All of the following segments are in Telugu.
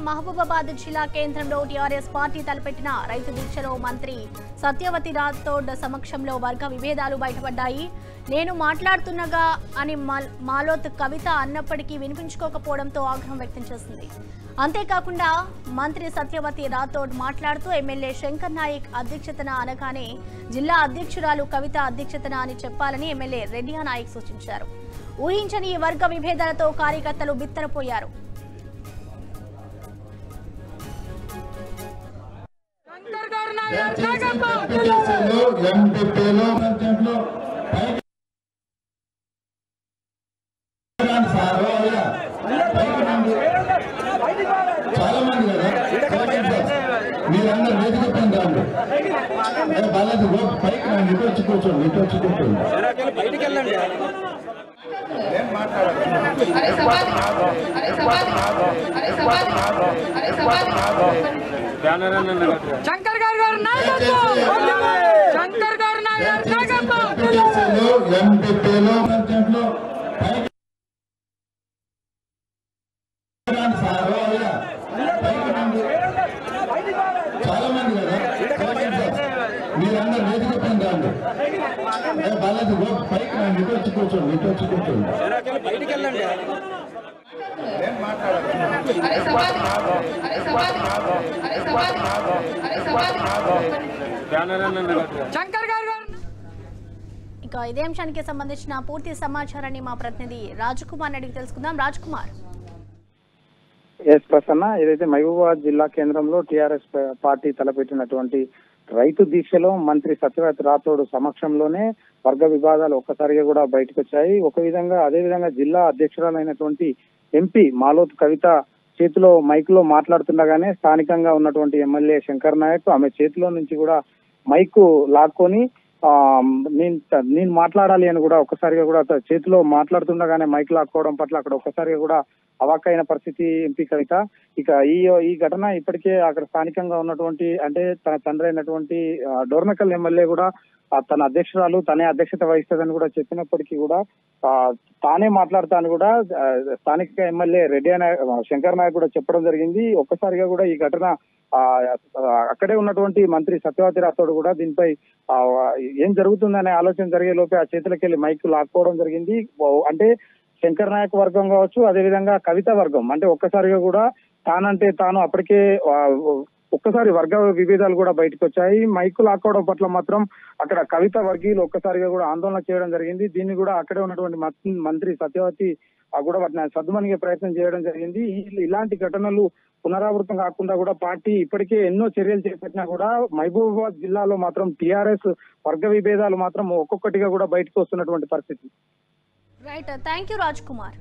మహబూబాబాద్ జిల్లా కేంద్రంలో టీఆర్ఎస్ పార్టీ తలపెట్టిన రైతు దీక్షలో మంత్రి సత్యవతి రాథోడ్ సమక్షంలో వర్గ విభేదాలు బయటపడ్డాయి నేను మాట్లాడుతున్నగా అని మల్- మాలోత్ కవిత అన్నప్పటికీ వినిపించుకోకపోవడంతో ఆగ్రహం వ్యక్తం చేసింది అంతేకాకుండా మంత్రి సత్యవతి రాథోడ్ మాట్లాడుతూ ఎమ్మెల్యే శంకర్ నాయక్ అధ్యక్షతన అనగానే జిల్లా అధ్యక్షురాలు కవిత అధ్యక్షతన అని చెప్పాలని ఎమ్మెల్యే రెడ్డియా నాయక్ సూచించారు ఊహించని ఈ వర్గ విభేదాలతో కార్యకర్తలు బిత్తరపోయారు దయచేసి ఎంపీటీసీలు ఎంపీపీలు అర్జెంట్లు పైకి రండి సార్ అయ్యా. పైకి రండి. చాలా మంది కదా చూడండి సార్. మీరందరూ వేదిక పైన రండి ఏ బాలాజీ గో పైకి రండి ఇటు వచ్చి కూర్చోండి ఇటు వచ్చి కూర్చోండి అరే సమాధి అరే సమాధి అరే సమాధి అరే సమాధి శంకర్ గారు గారు నాయకత్వం శంకర్ గారు నాయకత్వం దయచేసి ఎంపీటీసీలు ఎంపీపీలు అర్జెంట్లు పైకి రండి సార్ అయ్యా. పైకి రండి. చాలా మంది కదా చూడండి సార్. మీరందరూ వేదిక పైన రండి ఏ బాలాజీ గో పైకి రండి ఇటు వచ్చి కూర్చోండి ఇటు వచ్చి కూర్చోండి అరే సమాధి అరే సమాధి అరే సమాధి అరే సమాధి శంకర్ గారు గారు ఇక ఇదే అంశానికి సంబంధించిన పూర్తి సమాచారాన్ని మా ప్రతినిధి రాజకుమార్ అడిగి తెలుసుకుందాం రాజ్కుమార్ ఎస్ ప్రసన్న ఏదైతే మహబూబాబాద్ జిల్లా కేంద్రంలో టిఆర్ఎస్ పార్టీ తలపెట్టినటువంటి రైతు దీక్షలో మంత్రి సత్యవతి రాథోడ్ సమక్షంలోనే వర్గ వివాదాలు ఒక్కసారిగా కూడా బయటకు వచ్చాయి ఒక విధంగా అదే విధంగా జిల్లా అధ్యక్షురాలైనటువంటి ఎంపీ మాలోత్ కవిత చేతిలో మైక్ లో మాట్లాడుతుండగానే స్థానికంగా ఉన్నటువంటి ఎమ్మెల్యే శంకర్ నాయక్ ఆమె చేతిలో నుంచి కూడా మైక్ లాక్కొని ఆ నేను నేను మాట్లాడాలి అని కూడా ఒక్కసారిగా కూడా త- చేతిలో మాట్లాడుతుండగానే మైక్ లాక్కోవడం పట్ల అక్కడ ఒక్కసారిగా కూడా అవాక్కైన పరిస్థితి ఎంపీ కవిత ఇక ఈ ఈ ఘటన ఇప్పటికే అక్కడ స్థానికంగా ఉన్నటువంటి అంటే తన తండ్రి అయినటువంటి ఆ, డోర్నకల్ ఎమ్మెల్యే కూడా ఆ, తన అధ్యక్షురాలు తనే అధ్యక్షత వహిస్తుందని కూడా చెప్పినప్పటికీ కూడా ఆ, తానే మాట్లాడతాను కూడా ఆ, స్థానిక ఎమ్మెల్యే రెడ్డి నాయక్ శంకర్ నాయక్ కూడా చెప్పడం జరిగింది ఒక్కసారిగా కూడా ఈ ఘటన ఆ, అక్కడే ఉన్నటువంటి మంత్రి సత్యవతి రాథోడ్ కూడా దీనిపై ఆ, ఏం జరుగుతుందనే ఆలోచన జరిగే లోపే ఆ చేతులకి వెళ్ళి మైక్ లాక్కోవడం జరిగింది ఓ, అంటే శంకర్ నాయక్ వర్గం కావచ్చు అదే విధంగా కవిత వర్గం అంటే ఒక్కసారిగా కూడా తానంటే తాను అప్పటికే ఆ, ఒక్కసారి వర్గ విభేదాలు కూడా బయటకు వచ్చాయి మైకు లాక్కోవడం పట్ల మాత్రం అక్కడ కవిత వర్గీయులు ఒక్కసారిగా కూడా ఆందోళన చేయడం జరిగింది దీన్ని కూడా అక్కడే ఉన్నటువంటి మత్- మంత్రి సత్యవతి ఆ కూడా వాటిని సద్దుమనిగే ప్రయత్నం చేయడం జరిగింది ఈ- ఇలాంటి ఘటనలు పునరావృతం కాకుండా కూడా పార్టీ ఇప్పటికే ఎన్నో చర్యలు చేపట్టినా కూడా మహబూబాబాద్ జిల్లాలో మాత్రం టిఆర్ఎస్ వర్గ విభేదాలు మాత్రం ఒక్కొక్కటిగా కూడా బయటకు వస్తున్నటువంటి పరిస్థితి right thank you Raj Kumar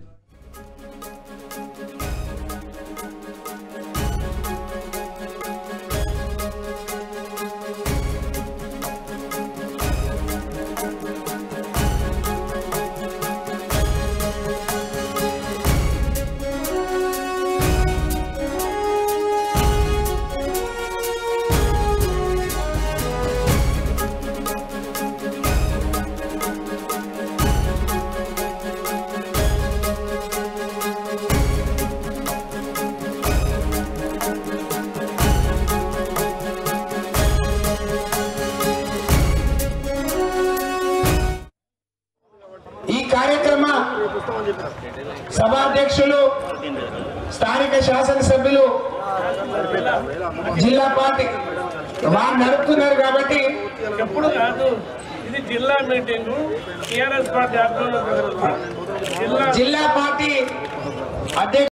ఈ కార్యక్రమ సభాధ్యక్షులు స్థానిక శాసనసభ్యులు జిల్లా పార్టీ వారు నడుపుతున్నారు కాబట్టి ఎప్పుడు కాదు ఇది జిల్లా మీటింగ్ టిఆర్ఎస్ పార్టీ ఆధ్వర్యంలో జరుగుతుంది. జిల్లా జిల్లా పార్టీ అధ్యక్షులు